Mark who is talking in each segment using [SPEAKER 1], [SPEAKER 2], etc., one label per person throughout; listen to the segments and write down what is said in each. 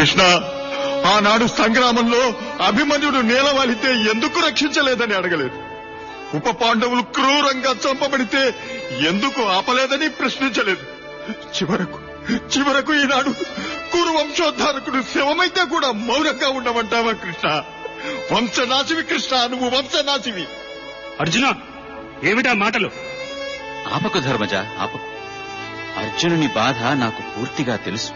[SPEAKER 1] కృష్ణ ఆనాడు సంగ్రామంలో అభిమన్యుడు నేలవాలితే ఎందుకు రక్షించలేదని అడగలేదు ఉప పాండవులు క్రూరంగా చంపబడితే ఎందుకు ఆపలేదని ప్రశ్నించలేదు చివరకు చివరకు ఈనాడు కురు వంశోద్ధారకుడు శవమైతే కూడా మౌనంగా ఉండమంటావా కృష్ణ వంశనాశివి కృష్ణ నువ్వు వంశనాశివి
[SPEAKER 2] అర్జున ఏమిటా మాటలు
[SPEAKER 3] ఆపకు ధర్మజ ఆపకు అర్జునుని బాధ నాకు పూర్తిగా తెలుసు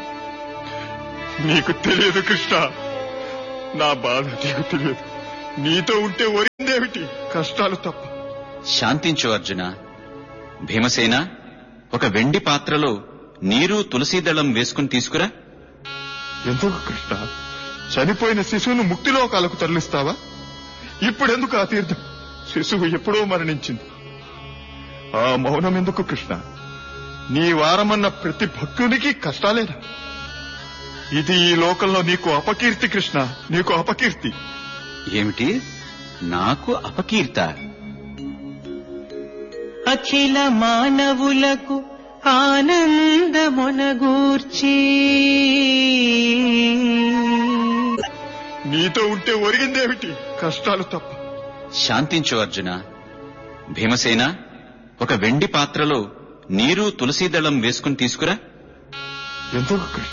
[SPEAKER 1] నీకు తెలియదు కృష్ణ నా బాధ నీకు తెలియదు నీతో ఉంటే ఒరిందేమిటి కష్టాలు తప్ప
[SPEAKER 3] శాంతించు అర్జున భీమసేన ఒక వెండి పాత్రలో నీరు తులసీదళం వేసుకుని తీసుకురా
[SPEAKER 1] ఎందుకు కృష్ణ చనిపోయిన శిశువును ముక్తిలోకాలకు తరలిస్తావా ఇప్పుడెందుకు ఆ తీర్థం శిశువు ఎప్పుడో మరణించింది ఆ మౌనం ఎందుకు కృష్ణ నీ వారమన్న ప్రతి భక్తునికి కష్టాలేనా ఇది ఈ లోకంలో నీకు అపకీర్తి కృష్ణ నీకు అపకీర్తి
[SPEAKER 3] ఏమిటి నాకు అపకీర్త
[SPEAKER 4] అఖిల మానవులకు ఆనందమునగూర్చి
[SPEAKER 1] నీతో ఉంటే ఒరిగిందేమిటి కష్టాలు తప్ప
[SPEAKER 3] శాంతించు అర్జున భీమసేన ఒక వెండి పాత్రలో నీరు తులసీదళం వేసుకుని తీసుకురా
[SPEAKER 1] ఎందుకు కృష్ణ